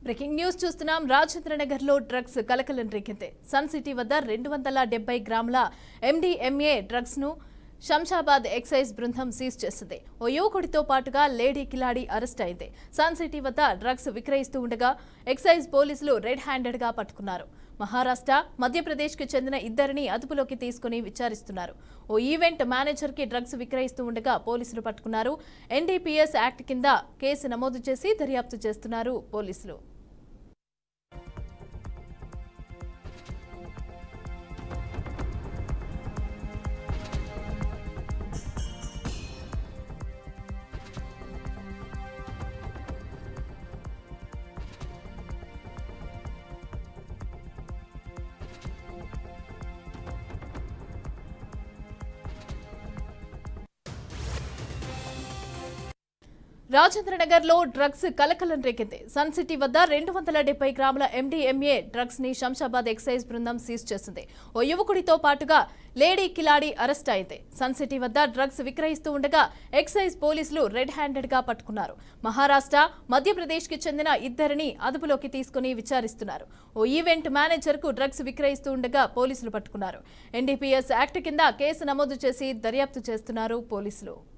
breaking news చూస్తున్నాం రాజేంద్రనగర్ లో drugs కలకలం రేగింది సన్ సిటీ వద్ద రెండు వందల డెబ్బై గ్రాముల ఎండిఎంఏ డ్రగ్స్ ను శంషాబాద్ ఎక్సైజ్ బృందం సీజ్ చేసింది ఓ యువకుడితో పాటుగా లేడీ కిలాడి అరెస్ట్ అయింది సన్ సిటీ వద్ద డ్రగ్స్ విక్రయిస్తూ ఉండగా ఎక్సైజ్ పోలీసులు రెడ్ హ్యాండెడ్ గా పట్టుకున్నారు మహారాష్ట్ర మధ్యప్రదేశ్కి చెందిన ఇద్దరిని అదుపులోకి తీసుకుని విచారిస్తున్నారు ఓ ఈవెంట్ మేనేజర్ కి డ్రగ్స్ విక్రయిస్తూ ఉండగా పోలీసులు పట్టుకున్నారు ఎన్డీపీఎస్ యాక్ట్ కింద కేసు నమోదు చేసి దర్యాప్తు చేస్తున్నారు పోలీసులు రాజేంద్రనగర్ లో డ్రగ్స్ కలకలం రేగింది సన్ సిటీ వద్ద రెండు వందల డెబ్బై గ్రాముల ఎండిఎంఏ డ్రగ్స్ ని శంషాబాద్ ఎక్సైజ్ బృందం సీజ్ చేసింది ఓ యువకుడితో పాటుగా లేడీ కిలాడి అరెస్ట్ అయింది సన్ సిటీ వద్ద డ్రగ్స్ విక్రయిస్తూ ఉండగా ఎక్సైజ్ పోలీసులు రెడ్ హ్యాండెడ్ గా పట్టుకున్నారు మహారాష్ట్ర మధ్యప్రదేశ్ కి చెందిన ఇద్దరిని అదుపులోకి తీసుకుని విచారిస్తున్నారు ఓ ఈవెంట్ మేనేజర్ కు డ్రగ్స్ విక్రయిస్తూ ఉండగా పోలీసులు పట్టుకున్నారు ఎన్డీపీఎస్ యాక్ట్ కింద కేసు నమోదు చేసి దర్యాప్తు చేస్తున్నారు పోలీసులు